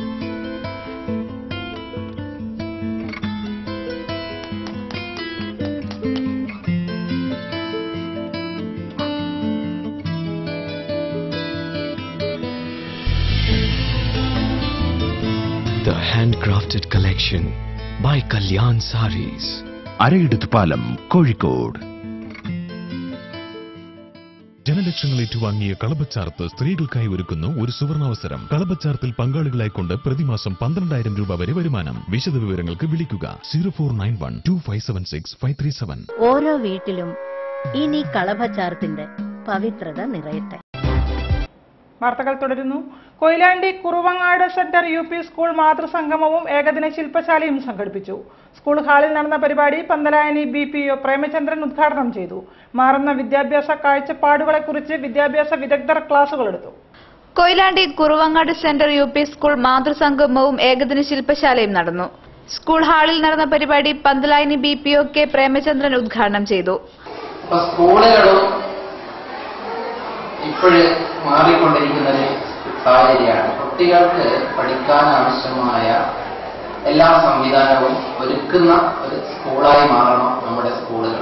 The handcrafted collection by Kalyan Saris. അരയിടത്ത് പാലം കോഴിക്കോട് ജനലക്ഷങ്ങൾ ഏറ്റുവാങ്ങിയ കളപച്ചാർത്ത് സ്ത്രീകൾക്കായി ഒരുക്കുന്നു ഒരു സുവർണാവസരം കളപച്ചാർത്തിൽ പങ്കാളികളായിക്കൊണ്ട് പ്രതിമാസം പന്ത്രണ്ടായിരം രൂപ വരെ വരുമാനം വിശദ വിവരങ്ങൾക്ക് വിളിക്കുക zero four nine one two five seven six five three seven ഓരോ വീട്ടിലും ഇനി കളഭച്ചാർത്തിന്റെ പവിത്രത നിറയട്ടെ വാർത്തകൾ തുടരുന്നു Koyilandy Kuruvangad centre U P school മാതൃസംഗമവും ഏകദിന ശില്പശാലയും സംഘടിപ്പിച്ചു സ്കൂൾ ഹാളിൽ നടന്ന പരിപാടി Panthalayani B P O Premachandran ഉദ്ഘാടനം ചെയ്തു മാറുന്ന വിദ്യാഭ്യാസ കാഴ്ചപ്പാടുകളെക്കുറിച്ച് വിദ്യാഭ്യാസ വിദഗ്ധർ ക്ലാസുകൾ എടുത്തു Koyilandy Kuruvangad centre U P school മാതൃസംഗമവും ഏകദിന ശില്പശാലയും നടന്നു സ്കൂൾ ഹാളിൽ നടന്ന പരിപാടി Panthalayani B P O K Premachandran ഉദ്ഘാടനം ചെയ്തു അപ്പൊ സ്കൂളുകളും ഇപ്പോഴ് മാറിക്കൊണ്ടിരിക്കുന്ന ഒരു സാഹചര്യമാണ് കുട്ടികൾക്ക് പഠിക്കാൻ ആവശ്യമായ എല്ലാ സംവിധാനവും ഒരുക്കുന്ന ഒരു സ്കൂളായി മാറണം നമ്മുടെ സ്കൂളുകൾ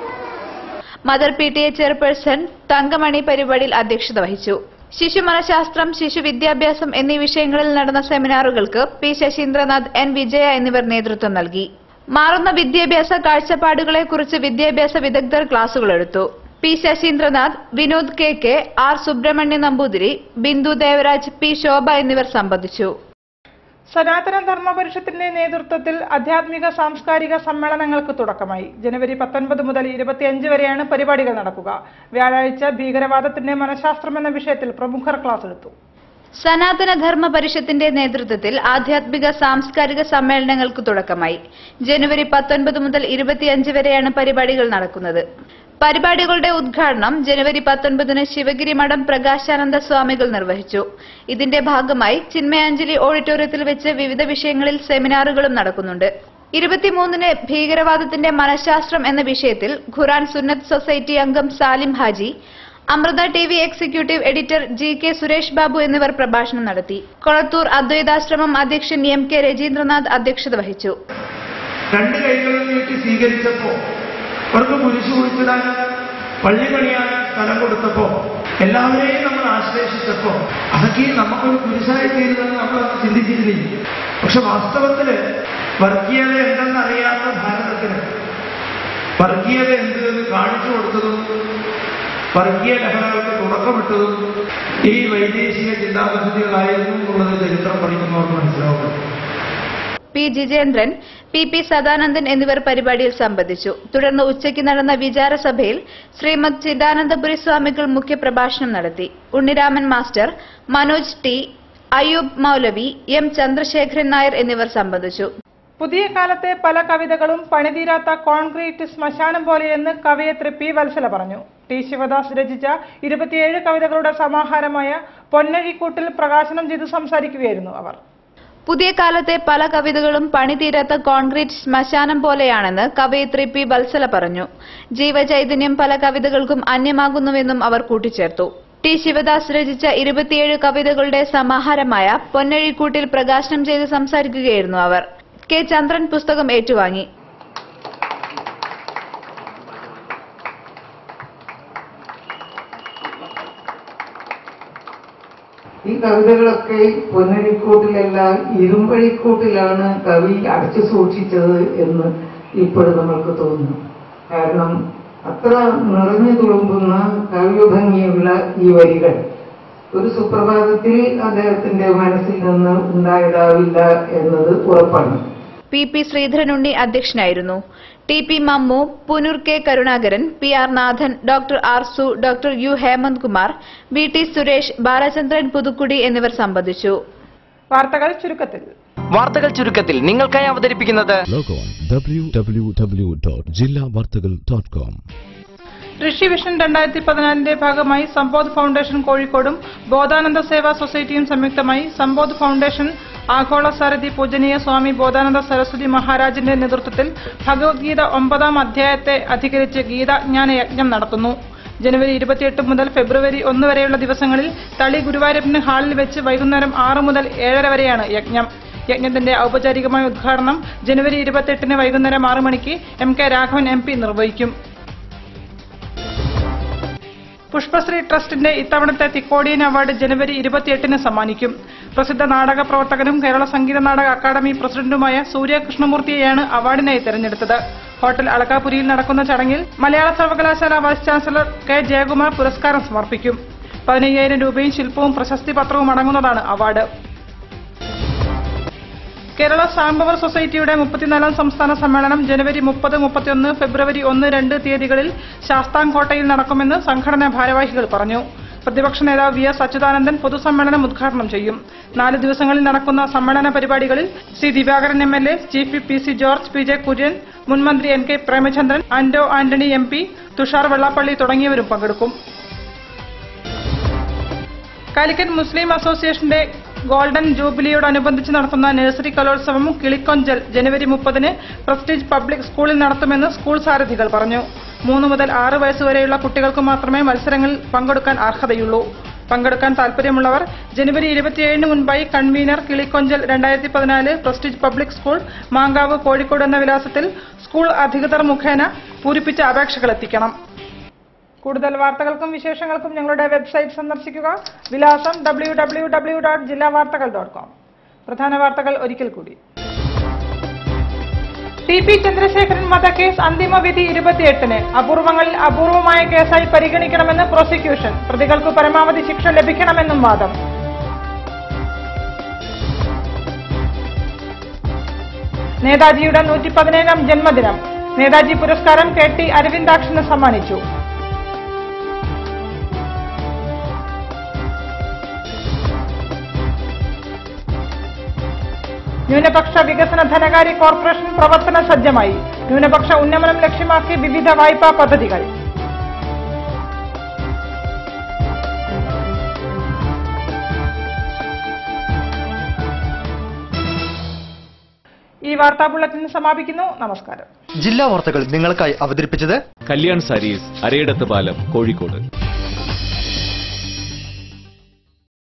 mother P T A chairperson Thankamani പരിപാടിയിൽ അധ്യക്ഷത വഹിച്ചു ശിശു മനഃശാസ്ത്രം ശിശു വിദ്യാഭ്യാസം എന്നീ വിഷയങ്ങളിൽ നടന്ന സെമിനാറുകൾക്ക് പി ശശീന്ദ്രനാഥ് എൻ വിജയ എന്നിവർ നേതൃത്വം നൽകി മാറുന്ന വിദ്യാഭ്യാസ കാഴ്ചപ്പാടുകളെക്കുറിച്ച് വിദ്യാഭ്യാസ വിദഗ്ധർ ക്ലാസുകൾ എടുത്തു P Sasindranath Vinod K K R Subrahmanya Namboothiri Bindu Devaraj P Shobha എന്നിവർ സംബന്ധിച്ചു സനാതന ധർമ്മ പരിഷത്തിന്റെ നേതൃത്വത്തിൽ ആധ്യാത്മിക സാംസ്കാരിക സമ്മേളനങ്ങൾക്ക് തുടക്കമായി ജനുവരി പത്തൊൻപത് മുതൽ ഇരുപത്തിയഞ്ച് വരെയാണ് പരിപാടികൾ നടക്കുക വ്യാഴാഴ്ച ഭീകരവാദത്തിന്റെ മനഃശാസ്ത്രം എന്ന വിഷയത്തിൽ പ്രമുഖർ ക്ലാസ് എടുത്തു സനാതന ധർമ്മ പരിഷത്തിന്റെ നേതൃത്വത്തിൽ ആധ്യാത്മിക സാംസ്കാരിക സമ്മേളനങ്ങൾക്ക് തുടക്കമായി ജനുവരി പത്തൊൻപത് മുതൽ ഇരുപത്തിയഞ്ച് വരെയാണ് പരിപാടികൾ നടക്കുന്നത് പരിപാടികളുടെ ഉദ്ഘാടനം ജനുവരി പത്തൊൻപതിന് ശിവഗിരി മഠം പ്രകാശാനന്ദ സ്വാമികൾ നിർവഹിച്ചു ഇതിന്റെ ഭാഗമായി ചിന്മയാഞ്ജലി ഓഡിറ്റോറിയത്തിൽ വെച്ച് വിവിധ വിഷയങ്ങളിൽ സെമിനാറുകളും നടക്കുന്നുണ്ട് ഇരുപത്തിമൂന്നിന് ഭീകരവാദത്തിന്റെ മനഃശാസ്ത്രം എന്ന വിഷയത്തിൽ ഖുറാൻ സുന്നത്ത് സൊസൈറ്റി അംഗം Salim Haji Amrita T V executive editor G K Suresh Babu എന്നിവർ പ്രഭാഷണം നടത്തി കൊളത്തൂർ അദ്വൈതാശ്രമം അധ്യക്ഷൻ എം കെ രജീന്ദ്രനാഥ് അധ്യക്ഷത വഹിച്ചു രണ്ട് കൈകളിൽ നീട്ടി സ്വീകരിച്ചപ്പോ അവർക്ക് കുരിശു കുഴിച്ചിടാൻ പള്ളി പണിയാൻ സ്ഥലം കൊടുത്തപ്പോ എല്ലാവരെയും നമ്മൾ ആശ്ലേഷിച്ചപ്പോ അതൊക്കെ നമുക്കൊരു കുരിശായി തീരുമെന്ന് നമ്മൾ ചിന്തിച്ചിരുന്നില്ല പക്ഷെ വാസ്തവത്തില് വർഗീയത എന്തെന്നറിയാത്ത ഭാരതത്തിന് വർഗീയത എന്ത് എന്ന് കാണിച്ചു കൊടുത്തതും വർഗീയ ലഹളകൾക്ക് തുടക്കമിട്ടതും ഈ വൈദേശിക ചിന്താപദ്ധതികളായിരുന്നു എന്നുള്ളത് ചരിത്രം പഠിക്കുന്നവർക്ക് മനസ്സിലാവും P Jijendran P P Sadanandan എന്നിവർ പരിപാടിയിൽ സംബന്ധിച്ചു തുടർന്ന് ഉച്ചയ്ക്ക് നടന്ന വിചാരസഭയിൽ ശ്രീമദ് ചിദാനന്ദപുരി സ്വാമികൾ മുഖ്യപ്രഭാഷണം നടത്തി ഉണ്ണിരാമൻ മാസ്റ്റർ മനോജ് ടി അയ്യൂബ് മൗലവി എം ചന്ദ്രശേഖരൻ നായർ എന്നിവർ സംബന്ധിച്ചു പുതിയ കാലത്തെ പല കവിതകളും പണിതീരാത്ത കോൺക്രീറ്റ് ശ്മശാനം പോലെയെന്ന് കവയത്രി പി വത്സല പറഞ്ഞു ടി ശിവദാസ് രചിച്ച ഇരുപത്തിയേഴ് കവിതകളുടെ സമാഹാരമായ പൊന്നഴിക്കൂട്ടിൽ പ്രകാശനം ചെയ്ത് സംസാരിക്കുകയായിരുന്നു അവർ പുതിയ കാലത്തെ പല കവിതകളും പണിതീരാത്ത കോൺക്രീറ്റ് ശ്മശാനം പോലെയാണെന്ന് കവയിത്രി പി വത്സല പറഞ്ഞു ജീവചൈതന്യം പല കവിതകൾക്കും അന്യമാകുന്നുവെന്നും അവർ കൂട്ടിച്ചേർത്തു ടി ശിവദാസ് രചിച്ച ഇരുപത്തിയേഴ് കവിതകളുടെ സമാഹാരമായ പൊന്നഴിക്കൂട്ടിൽ പ്രകാശനം ചെയ്ത് സംസാരിക്കുകയായിരുന്നു അവർ കെ ചന്ദ്രൻ പുസ്തകം ഏറ്റുവാങ്ങി ഈ കവിതകളൊക്കെ പൊന്നരിക്കൂട്ടിലെല്ലാം ഇരുമ്പഴിക്കൂട്ടിലാണ് കവി അടച്ചു സൂക്ഷിച്ചത് എന്ന് ഇപ്പോഴും നമ്മൾക്ക് തോന്നുന്നു കാരണം അത്ര നിറഞ്ഞു തുളുമ്പുന്ന കവിഭംഗിയുള്ള ഈ വരികൾ ഒരു സുപ്രഭാതത്തിൽ അദ്ദേഹത്തിന്റെ മനസ്സിൽ നിന്ന് ഉണ്ടായിടാവില്ല എന്നത് ഉറപ്പാണ് പി പി ശ്രീധരനുണ്ണി അധ്യക്ഷനായിരുന്നു T P Mammu Punoor K Karunakaran P R Nathan doctor R സു doctor U Hemanth Kumar V T Suresh Balachandran Puthukkudi എന്നിവർ സംബന്ധിച്ചു വാർത്തകൾ ചുരുക്കത്തിൽ വാർത്തകൾ ചുരുക്കത്തിൽ നിങ്ങൾക്കായി അവതരിപ്പിക്കുന്നത് logon W W W dot ജില്ലാ വാർത്തകൾ ഡോട്ട് കോം ഋഷി വിഷൻ രണ്ടായിരത്തി പതിനാലിന്റെ ഭാഗമായി സമ്പോധ് ഫൗണ്ടേഷൻ കോഴിക്കോടും ബോധാനന്ദ സേവാ സൊസൈറ്റിയും സംയുക്തമായി സമ്പോധ് ഫൗണ്ടേഷൻ ആഗോള സാരഥി പൂജനീയ സ്വാമി ബോധാനന്ദ സരസ്വതി മഹാരാജിന്റെ നേതൃത്വത്തിൽ ഭഗവത്ഗീത ഒമ്പതാം അധ്യായത്തെ അധികരിച്ച് ഗീതാജ്ഞാന യജ്ഞം നടത്തുന്നു ജനുവരി ഇരുപത്തിയെട്ട് മുതൽ ഫെബ്രുവരി ഒന്ന് വരെയുള്ള ദിവസങ്ങളിൽ തളി ഗുരുവായൂരപ്പന് ഹാളിൽ വെച്ച് വൈകുന്നേരം ആറ് മുതൽ ഏഴര വരെയാണ് യജ്ഞം യജ്ഞത്തിന്റെ ഔപചാരികമായ ഉദ്ഘാടനം ജനുവരി ഇരുപത്തെട്ടിന് വൈകുന്നേരം ആറ് മണിക്ക് M K Raghavan M P നിർവഹിക്കും പുഷ്പശ്രീ ട്രസ്റ്റിന്റെ ഇത്തവണത്തെ തിക്കോടിയൻ അവാർഡ് ജനുവരി ഇരുപത്തിയെട്ടിന് സമ്മാനിക്കും പ്രസിദ്ധ നാടക പ്രവർത്തകനും കേരള സംഗീത നാടക അക്കാദമി പ്രസിഡന്റുമായ സൂര്യ കൃഷ്ണമൂർത്തിയെയാണ് അവാർഡിനായി തെരഞ്ഞെടുത്തത് ഹോട്ടൽ അളക്കാപുരിയിൽ നടക്കുന്ന ചടങ്ങിൽ മലയാള സർവകലാശാല വൈസ് ചാൻസലർ കെ ജയകുമാർ പുരസ്കാരം സമർപ്പിക്കും പതിനയ്യായിരം രൂപയും ശില്പവും പ്രശസ്തി പത്രവും അടങ്ങുന്നതാണ് അവാർഡ് കേരള സാംബവർ സൊസൈറ്റിയുടെ മുപ്പത്തിനാലാം സംസ്ഥാന സമ്മേളനം ജനുവരി മുപ്പത് മുപ്പത്തിയൊന്ന് ഫെബ്രുവരി ഒന്ന് രണ്ട് തീയതികളിൽ ശാസ്താംകോട്ടയിൽ നടക്കുമെന്ന് സംഘടനാ ഭാരവാഹികൾ പറഞ്ഞു പ്രതിപക്ഷ നേതാവ് വി എസ് അച്യുതാനന്ദൻ പൊതുസമ്മേളനം ഉദ്ഘാടനം ചെയ്യും നാല് ദിവസങ്ങളിൽ നടക്കുന്ന സമ്മേളന പരിപാടികളിൽ C Divakaran M L A chief whip P C George P J Kurian മുൻമന്ത്രി N K Premachandran Anto Antony M P Thushar Vellappally തുടങ്ങിയവരും പങ്കെടുക്കും കാലിക്കറ്റ് മുസ്ലിം അസോസിയേഷന്റെ ഗോൾഡൻ ജൂബിലിയോടനുബന്ധിച്ച് നടത്തുന്ന നഴ്സറി കലോത്സവം കിളിക്കൊഞ്ചൽ ജനുവരി മുപ്പതിന് പ്രസ്റ്റീജ് പബ്ലിക് സ്കൂളിൽ നടത്തുമെന്ന് സ്കൂൾ സാരഥികൾ പറഞ്ഞു മൂന്ന് മുതൽ ആറ് വയസ്സുവരെയുള്ള കുട്ടികൾക്ക് മാത്രമേ മത്സരങ്ങളിൽ പങ്കെടുക്കാൻ അർഹതയുള്ളൂ പങ്കെടുക്കാൻ താൽപര്യമുള്ളവർ ജനുവരി ഇരുപത്തിയേഴിന് മുൻപായി കൺവീനർ കിളിക്കൊഞ്ചൽ രണ്ടായിരത്തി പതിനാല് prestige public school Mankavu Kozhikode എന്ന വിലാസത്തിൽ സ്കൂൾ അധികൃതർ മുഖേന പൂരിപ്പിച്ച അപേക്ഷകൾ എത്തിക്കണം കൂടുതൽ വാർത്തകൾക്കും വിശേഷങ്ങൾക്കും ഞങ്ങളുടെ വെബ്സൈറ്റ് സന്ദർശിക്കുക വിലാസം ഡബ്ല്യൂ ഡബ്ല്യൂ ഡബ്ല്യൂ ഡോട്ട് ജില്ലാ വാർത്തകൾ ഡോട്ട് കോം പ്രധാന വാർത്തകൾ ഒരിക്കൽ കൂടി ടി പി ചന്ദ്രശേഖരൻ വധക്കേസ് അന്തിമ വിധി ഇരുപത്തിയെട്ടിന് അപൂർവങ്ങളിൽ അപൂർവമായ കേസായി പരിഗണിക്കണമെന്ന് പ്രോസിക്യൂഷൻ പ്രതികൾക്ക് പരമാവധി ശിക്ഷ ലഭിക്കണമെന്നും വാദം നേതാജിയുടെ നൂറ്റി പതിനേഴാം ജന്മദിനം നേതാജി പുരസ്കാരം കെ ടി അരവിന്ദാക്ഷന് സമ്മാനിച്ചു ന്യൂനപക്ഷ വികസന ധനകാര്യ കോർപ്പറേഷൻ പ്രവർത്തന സജ്ജമായി ന്യൂനപക്ഷ ഉന്നമനം ലക്ഷ്യമാക്കി വിവിധ വായ്പാ പദ്ധതികൾ ഈ വാർത്താ ബുള്ളറ്റിൻ സമാപിക്കുന്നു നമസ്കാരം ജില്ലാ വാർത്തകൾ നിങ്ങൾക്കായി അവതരിപ്പിച്ചത് കല്യാൺ സാരീസ് അരയിടത്ത് പാലം കോഴിക്കോട്